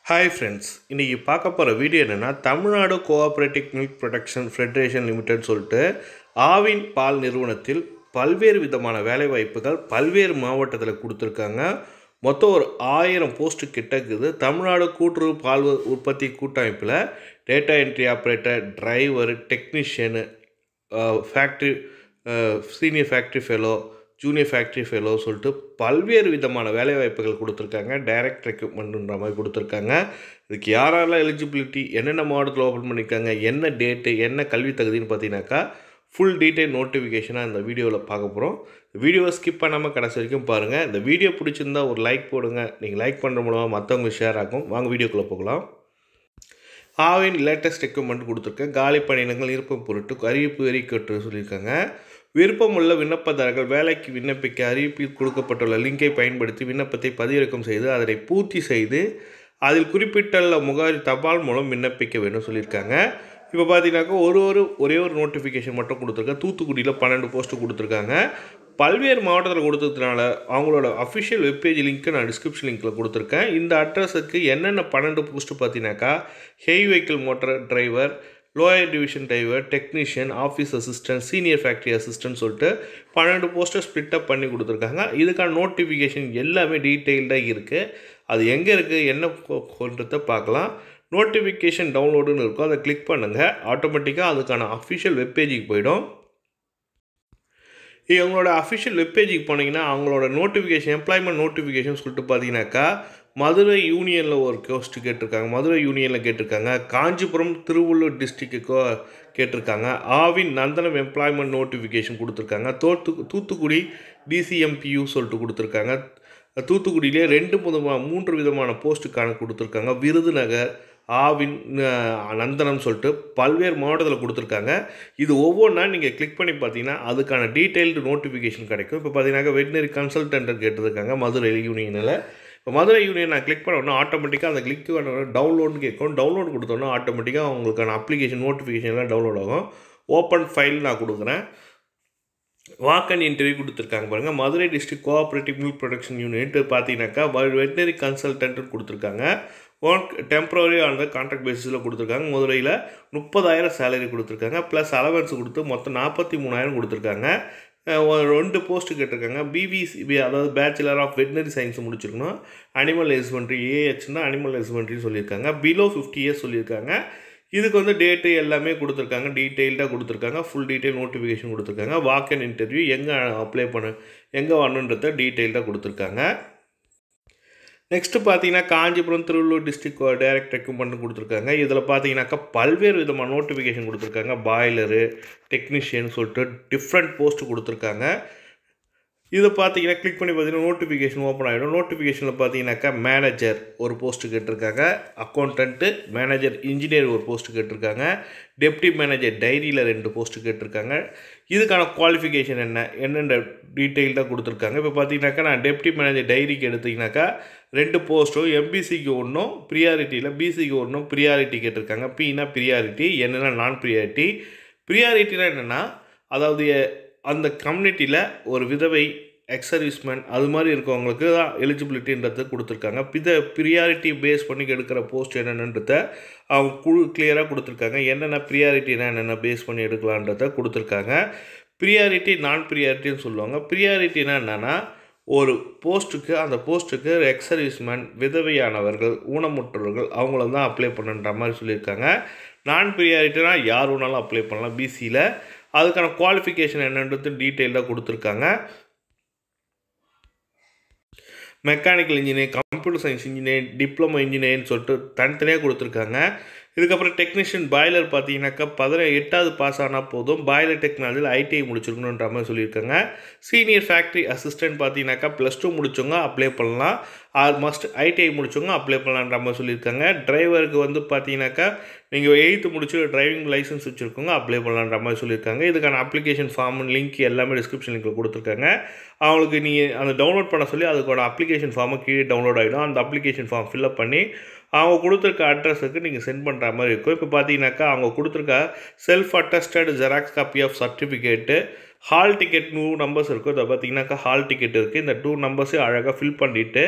hi friends இன்றைக்கி பார்க்க போகிற வீடியோ என்னென்னா Tamil Nadu cooperative milk production federation limited சொல்லிட்டு ஆவின் பால் நிறுவனத்தில் பல்வேறு விதமான வேலைவாய்ப்புகள் பல்வேறு மாவட்டத்தில் கொடுத்துருக்காங்க மொத்தம் ஒரு ஆயிரம் போஸ்ட்டு கிட்ட இருக்குது தமிழ்நாடு கூட்டுறவு பால் உ- உற்பத்தி கூட்டமைப்பில் data entry operator driver technician factory senior factory fellow junior factory fellow சொல்லிட்டு பல்வேறு விதமான வேலைவாய்ப்புகள் கொடுத்துருக்காங்க டைரக்ட் ரெக்ரூட்மெண்ட்ன்ற மாதிரி கொடுத்துருக்காங்க இதுக்கு யாரெல்லாம் எலிஜிபிலிட்டி என்னென்ன மாவட்டத்தில் ஓப்பன் பண்ணியிருக்காங்க என்ன டேட்டு என்ன கல்வி தகுதின்னு பார்த்தீங்கன்னாக்கா ஃபுல் டீட்டெயில் நோட்டிஃபிகேஷனாக இந்த வீடியோவில் பார்க்க போகிறோம் வீடியோவை ஸ்கிப் பண்ணாமல் கடைசி வரைக்கும் பாருங்கள் இந்த வீடியோ பிடிச்சிருந்தா ஒரு லைக் போடுங்க நீங்கள் லைக் பண்ணுற மூலமாக மற்றவங்க ஷேர் ஆகும் வாங்க வீடியோக்குள்ளே போகலாம் ஆவின் லேட்டஸ்ட் ரெக்யூப்மெண்ட் கொடுத்துருக்கேன் காலி பணியிடங்கள் இருப்பும் பொருட்டு அறிவிப்பு அறிக்கட்டு சொல்லியிருக்காங்க விருப்பமுள்ள விண்ணப்பதாரர்கள் வேலைக்கு விண்ணப்பிக்க அறிவிப்பில் கொடுக்கப்பட்டுள்ள லிங்கை பயன்படுத்தி விண்ணப்பத்தை பதிவிறக்கம் செய்து அதனை பூர்த்தி செய்து அதில் குறிப்பிட்டுள்ள முகவரி தபால் மூலம் விண்ணப்பிக்க வேண்டும் சொல்லியிருக்காங்க இப்போ பார்த்தீங்கன்னாக்கா ஒரு ஒரு ஒரே ஒரு நோட்டிஃபிகேஷன் மட்டும் கொடுத்துருக்காங்க தூத்துக்குடியில் பன்னெண்டு போஸ்ட்டு கொடுத்துருக்காங்க பல்வேறு மாவட்டத்தில் கொடுத்ததுனால அவங்களோட அஃபிஷியல் வெப்பேஜ் லிங்க்கு நான் டிஸ்கிரிப்ஷன் லிங்க்கில் கொடுத்துருக்கேன் இந்த அட்ரஸுக்கு என்னென்ன பன்னெண்டு போஸ்ட்டு பார்த்தீங்கன்னாக்கா heavy vehicle motor driver lower division driver technician office assistant senior factory assistant சொல்லிட்டு பன்னெண்டு போஸ்டர் ஸ்ப்ளிட் அப் பண்ணி கொடுத்துருக்காங்க இதுக்கான நோட்டிஃபிகேஷன் எல்லாமே டீட்டெயில்டாக இருக்குது அது எங்கே இருக்குது என்ன கொன்றதை பார்க்கலாம் நோட்டிஃபிகேஷன் டவுன்லோடுன்னு இருக்கும் அதை கிளிக் பண்ணுங்கள் ஆட்டோமேட்டிக்காக அதுக்கான அஃபிஷியல் வெப்பேஜுக்கு போயிடும் இவங்களோட அஃபிஷியல் வெப்பேஜுக்கு போனீங்கன்னா அவங்களோட நோட்டிஃபிகேஷன் எம்ப்ளாய்மெண்ட் நோட்டிஃபிகேஷன் சொல்லிட்டு பார்த்தீங்கன்னாக்கா மதுரை யூனியனில் ஒரு போஸ்ட் கேட்டிருக்காங்க மதுரை யூனியனில் கேட்டிருக்காங்க காஞ்சிபுரம் திருவள்ளூர் டிஸ்ட்ரிக்ட்டுக்கோ கேட்டிருக்காங்க ஆவின் நந்தனம் எம்ப்ளாய்மெண்ட் நோட்டிஃபிகேஷன் கொடுத்துருக்காங்க தோத்து தூத்துக்குடி டிசிஎம்பியூ சொல்லிட்டு கொடுத்துருக்காங்க தூத்துக்குடியிலே ரெண்டு விதமான மூன்று விதமான போஸ்ட்டுக்கான கொடுத்துருக்காங்க விருதுநகர் ஆவின் அஹ், நந்தனம் சொல்லிட்டு பல்வேறு மாவட்டத்தில் கொடுத்துருக்காங்க இது ஒவ்வொன்றா நீங்கள் கிளிக் பண்ணி பார்த்தீங்கன்னா அதுக்கான டீட்டெயில்டு நோட்டிஃபிகேஷன் கிடைக்கும் இப்போ பார்த்தீங்கன்னா வெட்டினரி கன்சல்டன்ட் கேட்டிருக்காங்க மதுரை யூனியனில் இப்போ மதுரை யூனியன் நான் கிளிக் பண்ண உடனே ஆட்டோமேட்டிக்காக அந்த கிளிக் பண்ண டவுன்லோட்னு கேட்கும் டவுன்லோட் கொடுத்தோன்னா ஆட்டோமேட்டிக்காக உங்களுக்கான அப்ளிகேஷன் நோட்டிஃபிகேஷன் எல்லாம் டவுன்லோட் ஆகும் ஓப்பன் ஃபைல் நான் கொடுக்குறேன் வாக்கன் இன்டர்வியூ கொடுத்துருக்காங்க பாருங்கள் Madurai district cooperative milk production unit பார்த்தீங்கன்னாக்கா வெட்டினரி கன்சல்டன்ட் கொடுத்துருக்காங்க ஒர்க் டெம்பரரி அந்த கான்ட்ராக்ட் பேசிஸில் கொடுத்துருக்காங்க மதுரையில் முப்பதாயிரம் சேலரி கொடுத்துருக்காங்க ப்ளஸ் அலவன்ஸ் கொடுத்து மொத்தம் நாற்பத்தி மூணாயிரம் கொடுத்துருக்காங்க அஹ் ஒரு ரெண்டு போஸ்ட்டு கேட்டிருக்காங்க பிபிசி அதாவது பேச்சுலர் ஆஃப் வெட்டினரி சயின்ஸ் முடிச்சிருக்கணும் அனிமல் ஹஸ்பண்ட்ரி ஏஹெச்னா அனிமல் ஹஸ்பண்ட்ரின்னு சொல்லியிருக்காங்க பிலோ ஃபிஃப்டி இயர்ஸ் சொல்லியிருக்காங்க இதுக்கு வந்து டேட்டு எல்லாமே கொடுத்துருக்காங்க டீட்டெயில்டாக கொடுத்துருக்காங்க ஃபுல் டீட்டெயில் நோட்டிஃபிகேஷன் கொடுத்துருக்காங்க வாக் அண்ட் இன்டர்வியூ எங்கே அப்ளை பண்ண எங்கே வரணுன்றத டீட்டெயில்டாக கொடுத்துருக்காங்க நெக்ஸ்ட்டு பார்த்தீங்கன்னா Kanchipuram Tiruvallur district direct recruitment கொடுத்துருக்காங்க இதில் பார்த்தீங்கன்னாக்கா பல்வேறு விதமான நோட்டிஃபிகேஷன் கொடுத்துருக்காங்க பாய்லரு டெக்னீஷியன் சொல்லிட்டு டிஃப்ரெண்ட் போஸ்ட் கொடுத்துருக்காங்க இதை பார்த்தீங்கன்னா கிளிக் பண்ணி பார்த்தீங்கன்னா நோட்டிஃபிகேஷன் ஓப்பன் ஆகிடும் நோட்டிஃபிகேஷனில் பார்த்தீங்கன்னாக்கா மேனேஜர் ஒரு போஸ்ட்டு கேட்டிருக்காங்க அக்கௌண்டன்ட்டு மேனேஜர் இன்ஜினியர் ஒரு போஸ்ட்டு கேட்டிருக்காங்க டெப்டி மேனேஜர் டைரியில் ரெண்டு போஸ்ட்டு கேட்டிருக்காங்க இதுக்கான குவாலிஃபிகேஷன் என்ன என்னென்ன டீட்டெயில்டாக கொடுத்துருக்காங்க இப்போ பார்த்தீங்கன்னாக்கா நான் டெப்டி மேனேஜர் டைரிக்கு எடுத்தீங்கன்னாக்கா ரெண்டு போஸ்ட்டும் எம்பிசிக்கு ஒன்றும் ப்ரியாரிட்டியில் பிசிக்கு ஒன்றும் ப்ரியாரிட்டி கேட்டிருக்காங்க பின்னா ப்ரியாரிட்டி என்னென்னா நான் ப்ரியாரிட்டி ப்ரியாரிட்டினா என்னென்னா அதாவது அந்த கம்யூனிட்டியில் ஒரு விதவை எக்ஸ் சர்வீஸ்மேன் அது மாதிரி இருக்கவங்களுக்கு தான் எலிஜிபிலிட்டின்றது கொடுத்துருக்காங்க இதை ப்ரியாரிட்டி பேஸ் பண்ணி எடுக்கிற போஸ்ட் என்னென்னன்றத அவங்க குழு கிளியராக கொடுத்துருக்காங்க என்னென்ன ப்ரியாரிட்டினா என்னென்ன பேஸ் பண்ணி எடுக்கலான்றத கொடுத்துருக்காங்க ப்ரியாரிட்டி நான் ப்ரியாரிட்டின்னு சொல்லுவாங்க ப்ரியாரிட்டினா என்னென்னா ஒரு போஸ்ட்டுக்கு அந்த போஸ்ட்டுக்கு எக்ஸ் சர்வீஸ்மேன் விதவையானவர்கள் ஊனமுற்றவர்கள் அவங்கள தான் அப்ளை பண்ணுன்ற மாதிரி சொல்லியிருக்காங்க நான் ப்ரியாரிட்டினா யார் வேணாலும் அப்ளை பண்ணலாம் பிசியில் அதுக்கான குவாலிஃபிகேஷன் என்னன்றது டீட்டெயிலாக கொடுத்துருக்காங்க mechanical engineer computer science engineer diploma இன்ஜினியர்னு சொல்லிட்டு தனித்தனியாக கொடுத்துருக்காங்க இதுக்கப்புறம் டெக்னீஷியன் பாய்லர் பார்த்தீங்கன்னாக்கா பதின எட்டாவது பாஸ் ஆனால் போதும் பாய்லர் டெக்னாலஜியில் ஐடிஐ முடிச்சிருக்கணுன்ற மாதிரி சொல்லியிருக்காங்க சீனியர் ஃபேக்ட்ரி அசிஸ்டன்ட் பார்த்தீங்கன்னாக்கா ப்ளஸ் டூ முடிச்சவங்க அப்ளை பண்ணலாம் ஆர் மஸ்ட் ஐடிஐ முடிச்சவங்க அப்ளை பண்ணலான்ற மாதிரி சொல்லியிருக்காங்க டிரைவருக்கு வந்து பார்த்தீங்கன்னாக்கா நீங்கள் எயித்து முடிச்சு டிரைவிங் லைசன்ஸ் வச்சுருக்கோங்க அப்ளை பண்ணலான்ற மாதிரி சொல்லியிருக்காங்க இதுக்கான அப்ளிகேஷன் ஃபார்ம் லிங்க் எல்லாமே டிஸ்கிரிப்ஷன் லிங்கில் கொடுத்துருக்காங்க அவங்களுக்கு நீங்கள் அந்த டவுன்லோட் பண்ண சொல்லி அதுக்கோட அப்ளிகேஷன் ஃபார்மை கீழே டவுன்லோட் ஆகிடும் அந்த அப்ளிகேஷன் ஃபார்ம் ஃபில்அப் பண்ணி அவங்க கொடுத்துருக்க அட்ரஸுக்கு நீங்கள் சென்ட் பண்ணுற மாதிரி இருக்கும் இப்போ பார்த்தீங்கன்னாக்கா அவங்க கொடுத்துருக்க self attested xerox copy of certificate hall ticket two numbers இருக்கும் இதை பார்த்தீங்கன்னாக்கா ஹால் டிக்கெட் இருக்குது இந்த டூ நம்பர்ஸையும் அழகாக ஃபில் பண்ணிவிட்டு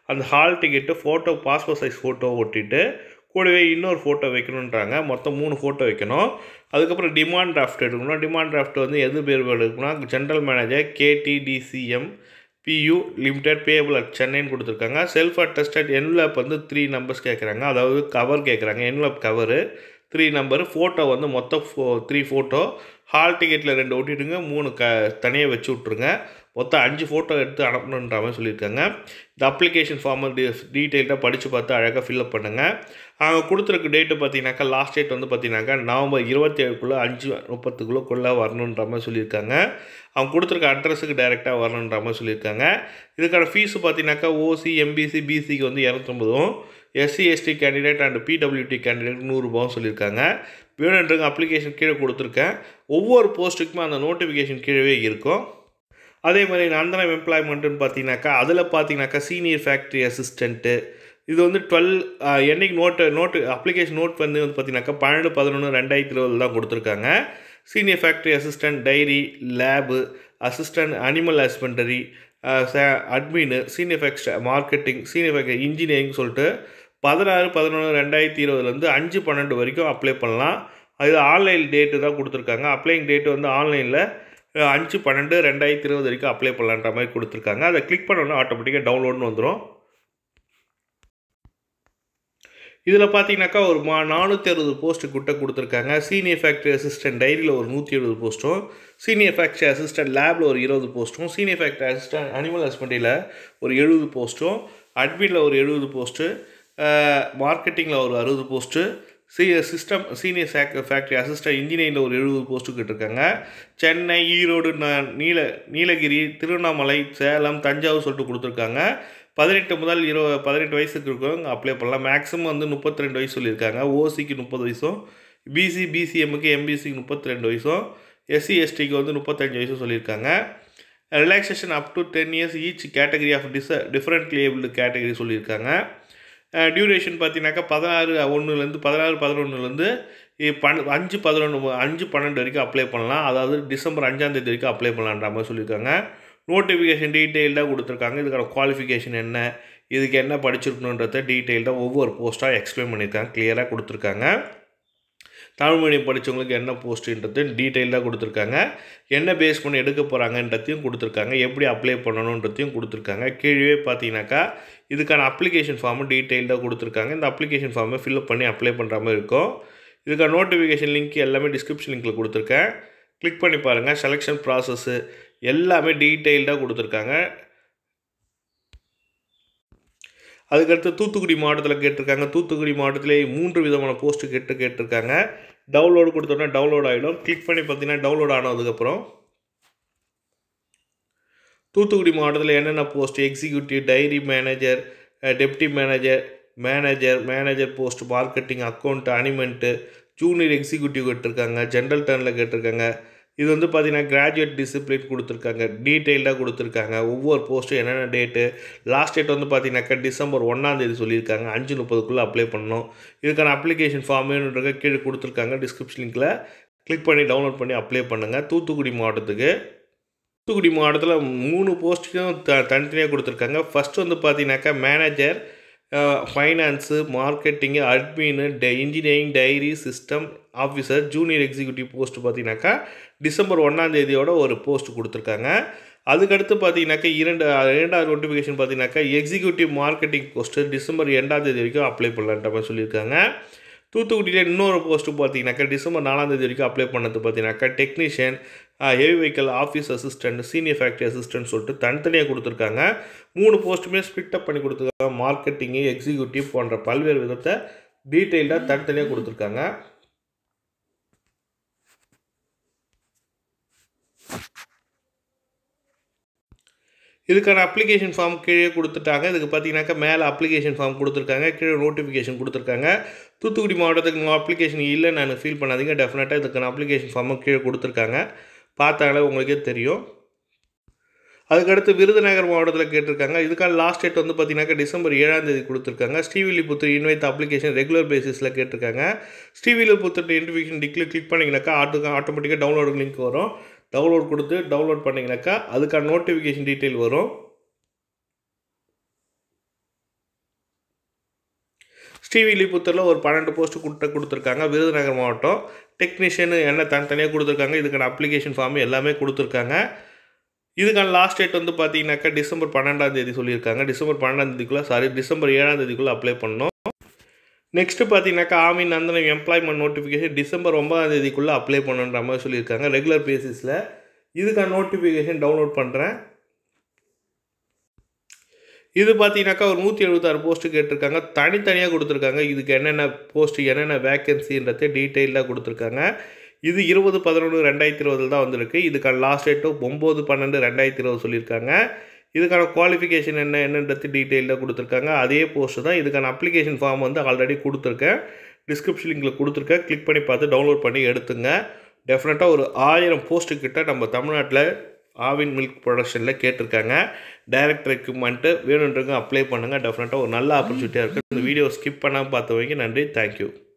அந்த hall ticket photo passport size photo ஒட்டிட்டு கூடவே இன்னொரு ஃபோட்டோ வைக்கணுன்றாங்க மொத்தம் மூணு ஃபோட்டோ வைக்கணும் அதுக்கப்புறம் டிமாண்ட் டிராஃப்ட் எடுக்கணும் டிமாண்ட் டிராஃப்ட் வந்து எது பேர் எடுக்கணும்னா general manager KTDCM PU limited payable at சென்னைன்னு கொடுத்துருக்காங்க செல்ஃப் அட்டஸ்டட் என்வலப் வந்து த்ரீ நம்பர்ஸ் கேட்குறாங்க அதாவது கவர் கேட்குறாங்க envelope cover three number photo வந்து மொத்தம் ஃபோ த்ரீ ஃபோட்டோ ஹால் டிக்கெட்டில் ரெண்டு ஒட்டிட்டுங்க மூணு க தனியாக வச்சு விட்ருங்க மொத்தம் அஞ்சு ஃபோட்டோ எடுத்து அனுப்பணுன்ற மாதிரி சொல்லியிருக்காங்க இந்த அப்ளிகேஷன் ஃபார்மை டீ டீட்டெயில்டாக படித்து பார்த்து அழகாக ஃபில்அப் பண்ணுங்கள் அவங்க கொடுத்துருக்க டேட்டு பார்த்தீங்கன்னாக்கா லாஸ்ட் டேட் வந்து பார்த்தீங்கன்னாக்கா நவம்பர் இருபத்தி ஏழுக்குள்ளே அஞ்சு முப்பத்துக்குள்ளே வரணுன்ற மாதிரி சொல்லியிருக்காங்க அவங்க கொடுத்துருக்க அட்ரஸுக்கு டைரெக்டாக வரணுன்ற மாதிரி சொல்லியிருக்காங்க இதுக்கான ஃபீஸு பார்த்தீங்கன்னாக்கா ஓசி எம்பிசி பிசிக்கு வந்து இரநூத்தொம்பதும் SC ST candidate and PWD candidate நூறுரூபாவும் சொல்லியிருக்காங்க வேணுன்றங்க அப்ளிகேஷன் கீழே கொடுத்துருக்கேன் ஒவ்வொரு போஸ்ட்டுக்குமே அந்த நோட்டிஃபிகேஷன் கீழே இருக்கும் அதே மாதிரி நந்தனம் எம்ப்ளாய்மெண்ட்டுன்னு பார்த்தீங்கன்னாக்கா அதில் பார்த்தீங்கன்னாக்கா சீனியர் ஃபேக்ட்ரி அசிஸ்டண்ட்டு இது வந்து டுவெல் என்னைக்கு நோட்டு நோட்டு அப்ளிகேஷன் நோட் வந்து வந்து பார்த்தீங்கன்னாக்கா பன்னெண்டு பதினொன்று ரெண்டாயிரத்தி இருபதில் தான் கொடுத்துருக்காங்க senior factory assistant dairy lab assistant animal husbandry admin senior factory marketing senior factory engineering சொல்லிட்டு பதினாறு பதினொன்று ரெண்டாயிரத்தி இருபதுலேருந்து அஞ்சு பன்னெண்டு வரைக்கும் அப்ளை பண்ணலாம் அது ஆன்லைன் டேட்டு தான் கொடுத்துருக்காங்க அப்ளைங் டேட்டு வந்து ஆன்லைனில் அஞ்சு பன்னெண்டு ரெண்டாயிரத்தி இருபது வரைக்கும் அப்ளை பண்ணலான்ற மாதிரி கொடுத்துருக்காங்க அதை கிளிக் பண்ணோன்னா ஆட்டோமேட்டிக்காக டவுன்லோட்னு வந்துடும் இதில் பார்த்தீங்கன்னாக்கா ஒரு மா நானூற்றி அறுபது போஸ்ட்டு கிட்ட கொடுத்துருக்காங்க சீனியர் ஃபேக்ட்ரி அசிஸ்டன்ட் டைரியில் ஒரு நூற்றி எழுபது போஸ்ட்டும் சீனியர் ஃபேக்ட்ரி அசிஸ்டன்ட் லேபில் ஒரு இருபது போஸ்ட்டும் சீனியர் ஃபேக்ட்ரி அசிஸ்டன்ட் அனிமல் ஹஸ்பண்டரியில் ஒரு எழுபது போஸ்ட்டும் அட்மினில் ஒரு எழுபது போஸ்ட்டு மார்க்கெட்டிங்கில் ஒரு அறுபது போஸ்ட்டு சி சிஸ்டம் சீனியர் ஃபேக் ஃபேக்ட்ரி அசிஸ்டன்ட் இன்ஜினியரிங்கில் ஒரு எழுபது போஸ்ட்டு கேட்டிருக்காங்க சென்னை ஈரோடு ந நீல நீலகிரி திருவண்ணாமலை சேலம் தஞ்சாவூர் சொல்லிட்டு கொடுத்துருக்காங்க பதினெட்டு முதல் இருபது பதினெட்டு வயசுக்கு இருக்கவங்க அப்ளை பண்ணலாம் மேக்ஸிமம் வந்து முப்பத்தி ரெண்டு வயசு சொல்லியிருக்காங்க ஓசிக்கு முப்பது வயசும் பிசி பிசிஎம்முக்கு எம்பிசிக்கு முப்பத்தி ரெண்டு வயசும் எஸ்சி எஸ்டிக்கு வந்து முப்பத்தஞ்சு வயசும் சொல்லியிருக்காங்க relaxation up to ten years each category of டிஸ் டிஃப்ரெண்ட் லேபிள்டு கேட்டகரி சொல்லியிருக்காங்க டியூரேஷன் பார்த்தீங்கன்னாக்கா பதினாறு ஒன்றுலேருந்து பதினாறு பதினொன்றுலேருந்து பன் அஞ்சு பதினொன்று அஞ்சு பன்னெண்டு வரைக்கும் அப்ளை பண்ணலாம் அதாவது டிசம்பர் அஞ்சாந்தேதி வரைக்கும் அப்ளை பண்ணலான்ற மாதிரி சொல்லியிருக்காங்க நோட்டிஃபிகேஷன் டீட்டெயில்டாக கொடுத்துருக்காங்க இதுக்கான குவாலிஃபிகேஷன் என்ன இதுக்கு என்ன படிச்சிருக்கணுன்றத டீட்டெயில்டாக ஒவ்வொரு போஸ்ட்டாக எக்ஸ்பிளைன் பண்ணியிருக்காங்க கிளியராக கொடுத்துருக்காங்க தமிழ் மீடியம் படித்தவங்களுக்கு என்ன போஸ்ட்டுன்றது டீட்டெயிலாக கொடுத்துருக்காங்க என்ன பேஸ் பண்ணி எடுக்க போகிறாங்கன்றதையும் கொடுத்துருக்காங்க எப்படி அப்ளை பண்ணணுன்றதையும் கொடுத்துருக்காங்க கீழே பார்த்தீங்கன்னாக்கா இதுக்கான அப்ளிகேஷன் ஃபார்மு டீட்டெயில்டாக கொடுத்துருக்காங்க இந்த அப்ளிகேஷன் ஃபார்மை ஃபில்அப் பண்ணி அப்ளை பண்ணுற மாதிரி இருக்கும் இதுக்கான நோட்டிஃபிகேஷன் லிங்க் எல்லாமே டிஸ்கிரிப்ஷன் லிங்க்கில் கொடுத்துருக்கேன் கிளிக் பண்ணி பாருங்கள் செலெக்ஷன் ப்ராசஸ்ஸு எல்லாமே டீட்டெயில்டாக கொடுத்துருக்காங்க அதுக்கடுத்து தூத்துக்குடி மாவட்டத்தில் கேட்டிருக்காங்க தூத்துக்குடி மாவட்டத்திலே மூன்று விதமான போஸ்ட்டு கேட்டு கேட்டிருக்காங்க டவுன்லோடு கொடுத்தோன்னா டவுன்லோட் ஆகிடும் கிளிக் பண்ணி பார்த்தீங்கன்னா டவுன்லோட் ஆனதுக்கப்புறம் தூத்துக்குடி மாவட்டத்தில் என்னென்ன post executive dairy manager deputy manager manager manager post marketing account அனிமெண்ட்டு ஜூனியர் எக்ஸிக்யூட்டிவ் கேட்டிருக்காங்க ஜென்ரல் டர்னில் கேட்டிருக்காங்க இது வந்து பார்த்திங்கன்னா கிராஜுவேட் டிசிப்ளின் கொடுத்துருக்காங்க டீட்டெயில்டாக கொடுத்துருக்காங்க ஒவ்வொரு போஸ்ட்டும் என்னென்ன டேட்டு லாஸ்ட் டேட் வந்து பார்த்தீங்கன்னாக்கா டிசம்பர் ஒன்றாந்தேதி சொல்லியிருக்காங்க அஞ்சு முப்பதுக்குள்ளே அப்ளை பண்ணணும் இதுக்கான அப்ளிகேஷன் ஃபார்முன்றத கீழே கொடுத்துருக்காங்க டிஸ்கிரிப்ஷன் லிங்கில் கிளிக் பண்ணி டவுன்லோட் பண்ணி அப்ளை பண்ணுங்கள் தூத்துக்குடி மாவட்டத்துக்கு தூத்துக்குடி மாவட்டத்தில் மூணு போஸ்ட்டுக்கும் த தனித்தனியாக கொடுத்துருக்காங்க ஃபஸ்ட் வந்து பார்த்தீங்கன்னாக்கா மேனேஜர் ஃபைனான்ஸு மார்க்கெட்டிங்கு அட்மின்னு டை engineering dairy system officer junior executive post பார்த்தீங்கன்னாக்கா டிசம்பர் ஒன்றாந்தேதியோட ஒரு போஸ்ட் கொடுத்துருக்காங்க அதுக்கடுத்து பார்த்தீங்கன்னாக்கா இரண்டு இரண்டாவது நோட்டிஃபிகேஷன் பார்த்தீங்கன்னாக்கா எக்ஸிக்யூட்டிவ் மார்க்கெட்டிங் போஸ்ட்டு டிசம்பர் ரெண்டாம் தேதி வரைக்கும் அப்ளை பண்ணலான்ற மாதிரி சொல்லியிருக்காங்க தூத்துக்குடியில் இன்னொரு போஸ்ட்டு பார்த்தீங்கன்னாக்கா டிசம்பர் நாலாம் தேதி வரைக்கும் அப்ளை பண்ணது பார்த்தீங்கன்னாக்கா technician heavy vehicle office assistant senior factory assistant சொல்லிட்டு தனித்தனியாக கொடுத்துருக்காங்க மூணு போஸ்ட்டுமே ஸ்பிட்டப் பண்ணி கொடுத்துருக்காங்க மார்க்கெட்டிங்கு எக்ஸிக்யூட்டிவ் போன்ற பல்வேறு விதத்தை டீட்டெயில்டாக தனித்தனியாக கொடுத்துருக்காங்க இதுக்கான அப்ளிகேஷன் ஃபார்ம் கீழே கொடுத்துட்டாங்க இதுக்கு பார்த்தீங்கன்னாக்கா மேலே அப்ளிகேஷன் ஃபார்ம் கொடுத்துருக்காங்க கீழே நோட்டிஃபிகேஷன் கொடுத்துருக்காங்க தூத்துக்குடி மாவட்டத்துக்கு அப்ளிகேஷன் இல்லை நான் ஃபீல் பண்ணாதீங்க டெஃபினட்டாக இதுக்கான அப்ளிகேஷன் ஃபார்மும் கீழே கொடுத்துருக்காங்க பார்த்தாங்களே உங்களுக்கே தெரியும் அதுக்கடுத்து விருதுநகர் மாவட்டத்தில் கேட்டிருக்காங்க இதுக்கான லாஸ்ட் டேட் வந்து பார்த்தீங்கன்னாக்கா டிசம்பர் ஏழாம் தேதி கொடுத்துருக்காங்க ஸ்ரீவில்லிபுத்தூர் இன்வைத் அப்ளிகேஷன் ரெகுலர் பேசிஸில் கேட்டிருக்காங்க ஸ்ரீவில்லிபுத்தூர் இன்டிஃபிகேஷன் டிக்ளி கிளிக் பண்ணிங்கனாக்கா ஆட்டோ ஆட்டோமேட்டிக்காக டவுன்லோடு லிங்க் வரும் டவுன்லோட் கொடுத்து டவுன்லோட் பண்ணிங்கனாக்கா அதுக்கான நோட்டிஃபிகேஷன் டீட்டெயில் வரும் ஸ்ரீவில்லிபுத்தூரில் ஒரு பன்னெண்டு போஸ்ட்டு கொடுத்த கொடுத்துருக்காங்க விருதுநகர் மாவட்டம் டெக்னீஷியனு என்ன தனித்தனியாக கொடுத்துருக்காங்க இதுக்கான அப்ளிகேஷன் ஃபார்ம் எல்லாமே கொடுத்துருக்காங்க இதுக்கான லாஸ்ட் டேட் வந்து பார்த்தீங்கன்னாக்கா டிசம்பர் பன்னெண்டாம் தேதி சொல்லியிருக்காங்க டிசம்பர் பன்னெண்டாம் தேதிக்குள்ளே சாரி டிசம்பர் ஏழாம் தேதிக்குள்ளே அப்ளை பண்ணணும் நெக்ஸ்ட்டு பார்த்தீங்கன்னாக்கா ஆமி நந்தனம் எம்ப்ளாய்மெண்ட் நோட்டிஃபிகேஷன் டிசம்பர் ஒன்பதாம் தேதிக்குள்ளே அப்ளை பண்ணுன்ற மாதிரி சொல்லியிருக்காங்க ரெகுலர் பேசிஸில் இதுக்கான நோட்டிஃபிகேஷன் டவுன்லோட் பண்ணுறேன் இது பார்த்தீங்கன்னாக்கா ஒரு நூற்றி எழுபத்தாறு போஸ்ட்டு கேட்டிருக்காங்க தனித்தனியாக கொடுத்துருக்காங்க இதுக்கு என்னென்ன போஸ்ட்டு என்னென்ன வேக்கன்சின்றதை டீட்டெயிலாக கொடுத்துருக்காங்க இது இருபது பதினொன்று ரெண்டாயிரத்தி இருபதில் தான் வந்திருக்கு இதுக்கான லாஸ்ட் டேட்டு ஒம்பது பன்னெண்டு ரெண்டாயிரத்தி இருபது சொல்லியிருக்காங்க இதுக்கான குவாலிஃபிகேஷன் என்ன என்னன்றது டீட்டெயிலாக கொடுத்துருக்காங்க அதே போஸ்ட்டு தான் இதுக்கான அப்ளிகேஷன் ஃபார்ம் வந்து ஆல்ரெடி கொடுத்துருக்கேன் டிஸ்கிரிப்ஷன் லிங்கில் கொடுத்துருக்கேன் கிளிக் பண்ணி பார்த்து டவுன்லோட் பண்ணி எடுத்துங்க டெஃபினட்டாக ஒரு ஆயிரம் போஸ்ட்டு கிட்ட நம்ம தமிழ்நாட்டில் ஆவின் மில்க் ப்ரொடக்ஷனில் கேட்டிருக்காங்க டைரக்ட் ரெக்யூப்மெண்ட்டு வேணுன்றவங்க அப்ளை பண்ணுங்கள் டெஃபினட்டாக ஒரு நல்ல ஆப்பர்ச்சுனிட்டியாக இருக்குது இந்த வீடியோ ஸ்கிப் பண்ணாமல் பார்த்தவங்க நன்றி தேங்க்யூ